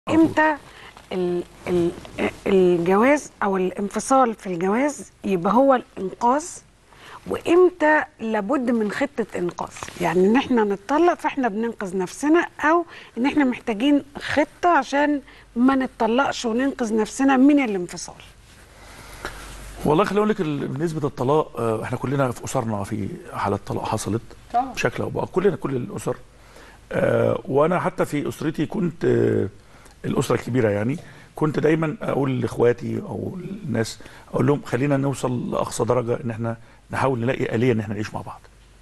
امتى ال- ال- الجواز او الانفصال في الجواز يبقى هو الانقاذ وامتى لابد من خطه انقاذ يعني ان احنا نتطلق فاحنا بننقذ نفسنا او ان احنا محتاجين خطه عشان ما نتطلقش وننقذ نفسنا من الانفصال والله خليني اقول لك ال- بالنسبه للطلاق آه، احنا كلنا في اسرنا في حالات طلاق حصلت طبعا. بشكل او باخر كلنا كل الاسر آه، وانا حتى في اسرتي كنت آه، الاسره الكبيره يعني كنت دايما اقول لاخواتي او الناس اقول لهم خلينا نوصل لاقصى درجه ان احنا نحاول نلاقي اليه ان احنا نعيش مع بعض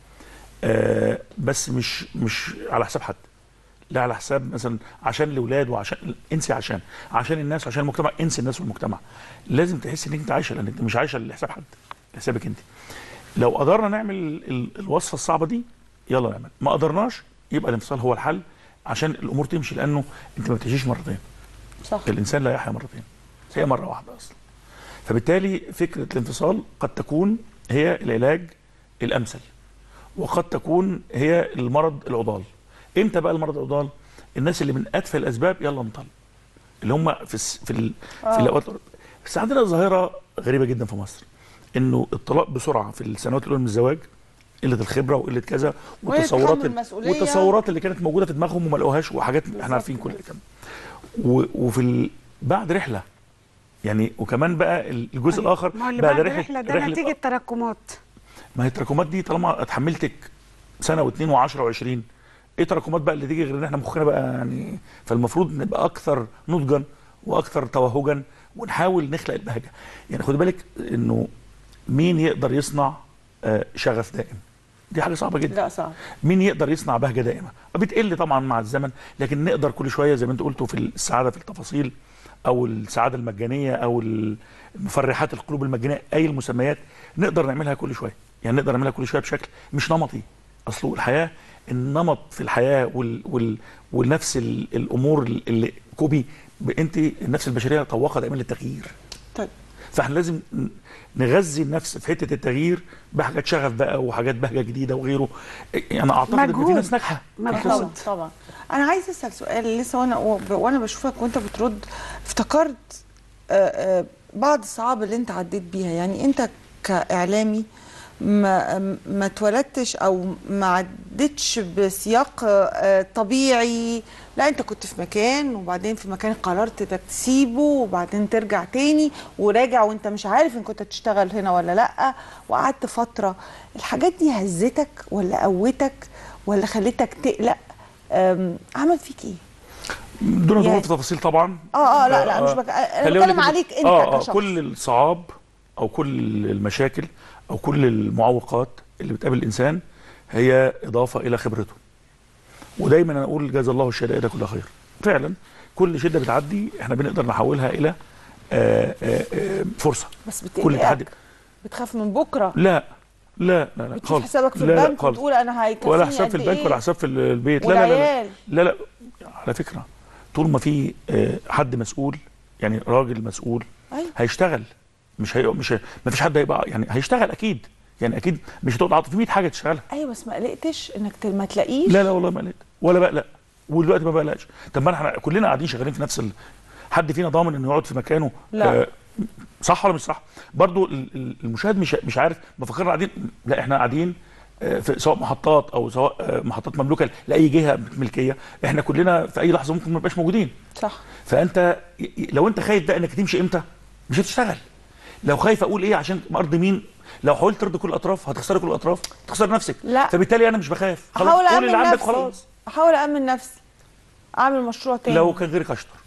آه، بس مش مش على حساب حد لا على حساب مثلا عشان الاولاد وعشان انسي عشان عشان الناس عشان المجتمع انسي الناس والمجتمع لازم تحس انك انت عايشه لان انت مش عايشه لحساب حد لحسابك انت لو قدرنا نعمل ال- الوصفه الصعبه دي يلا نعمل ما قدرناش يبقى الانفصال هو الحل عشان الامور تمشي لانه انت ما بتعيشيش مرتين صح الانسان لا يحيا مرتين هي مره واحده اصلا فبالتالي فكره الانفصال قد تكون هي العلاج الامثل وقد تكون هي المرض العضال امتى بقى المرض العضال الناس اللي من اتفه الاسباب يلا نطلق اللي هم في الس... في ال... في الاوقات بس عندنا ظاهره غريبه جدا في مصر انه الطلاق بسرعه في السنوات الاولى من الزواج قله الخبره وقله كذا والتصورات تحمل المسؤولية. والتصورات اللي كانت موجوده في دماغهم وما لقوهاش وحاجات احنا عارفين كل الكلام و... وفي ال... بعد رحله يعني وكمان بقى الجزء الاخر ما هو اللي بعد بعد رحله رحله ده رحلة نتيجه تراكمات ما هي التراكمات دي طالما اتحملتك سنه واثنين وعشرة وعشرين ايه تراكمات بقى اللي تيجي غير ان احنا مخنا بقى يعني فالمفروض نبقى اكثر نضجا واكثر توهجا ونحاول نخلق البهجه يعني خد بالك انه مين يقدر يصنع آه، شغف دائم دي حاجه صعبه جدا لا صعب مين يقدر يصنع بهجه دائمه بتقل طبعا مع الزمن لكن نقدر كل شويه زي ما انت قلتوا في السعاده في التفاصيل او السعاده المجانيه او مفرحات القلوب المجانيه اي المسميات نقدر نعملها كل شويه يعني نقدر نعملها كل شويه بشكل مش نمطي اصله الحياه النمط في الحياه وال وال والنفس ال- الامور اللي كوبي انت النفس البشريه طواقه دائما للتغيير طيب فاحنا لازم ن- نغذي النفس في حته التغيير بحاجات شغف بقى وحاجات بهجه جديده وغيره يعني اعتقد ان في مجهود. ناس ناجحه مجهود. طبعا طبعا انا عايز اسال سؤال لسه وانا وانا بشوفك وانت بترد افتكرت آه، آه، بعض الصعاب اللي انت عديت بيها يعني انت كاعلامي ما ما اتولدتش او ما عدتش بسياق آه، طبيعي لا انت كنت في مكان وبعدين في مكان قررت انك تسيبه وبعدين ترجع تاني وراجع وانت مش عارف ان كنت تشتغل هنا ولا لا وقعدت فتره الحاجات دي هزتك ولا قوتك ولا خلتك تقلق أم، عمل فيك ايه؟ دون دخول يعني- في تفاصيل طبعا اه اه لا لا مش بك... انا خليني أقول بتكلم لك إن- عليك انت آه آه كشخص كل الصعاب او كل المشاكل او كل المعوقات اللي بتقابل الانسان هي اضافه الى خبرته ودايما انا اقول جزا الله الشدائد كل خير فعلا كل شده بتعدي احنا بنقدر نحولها الى آه آه آه فرصه بس كل تحدي بتقلقك بتخاف من بكره لا لا لا لا بتشوف خالص حسابك في لا لا البنك خالص. وتقول انا هيكفيني ولا حساب في قد البنك إيه؟ ولا حساب في البيت لا لا لا لا والعيال لا لا على فكره طول ما في آه، حد مسؤول يعني راجل مسؤول ايوه هيشتغل مش هي مش هي ما فيش حد هيبقى يعني هيشتغل اكيد يعني اكيد مش هتقعد عاطف في 100 حاجه تشتغلها ايوه بس ما قلقتش انك ت- ما تلاقيش لا لا والله ما قلقت ولا بقلق ودلوقتي ما بقلقش طب ما احنا كلنا قاعدين شغالين في نفس ال... حد فينا ضامن انه يقعد في مكانه لا. آه صح ولا مش صح برضو ال- ال- المشاهد مش مش عارف مفكرنا قاعدين لا احنا قاعدين آه، في سواء محطات او سواء آه، محطات مملوكه لاي جهه ملكيه احنا كلنا في اي لحظه ممكن ما نبقاش موجودين صح فانت ي- ي- لو انت خايف بقى انك تمشي امتى مش هتشتغل لو خايف اقول ايه عشان ارضي مين لو حاولت ترضي كل الاطراف هتخسري كل الاطراف تخسر نفسك لا. فبالتالي انا مش بخاف خلاص احاول قول امن اللي عندك نفسي خلاص احاول امن نفسي اعمل مشروع تاني لو كان غيرك اشطر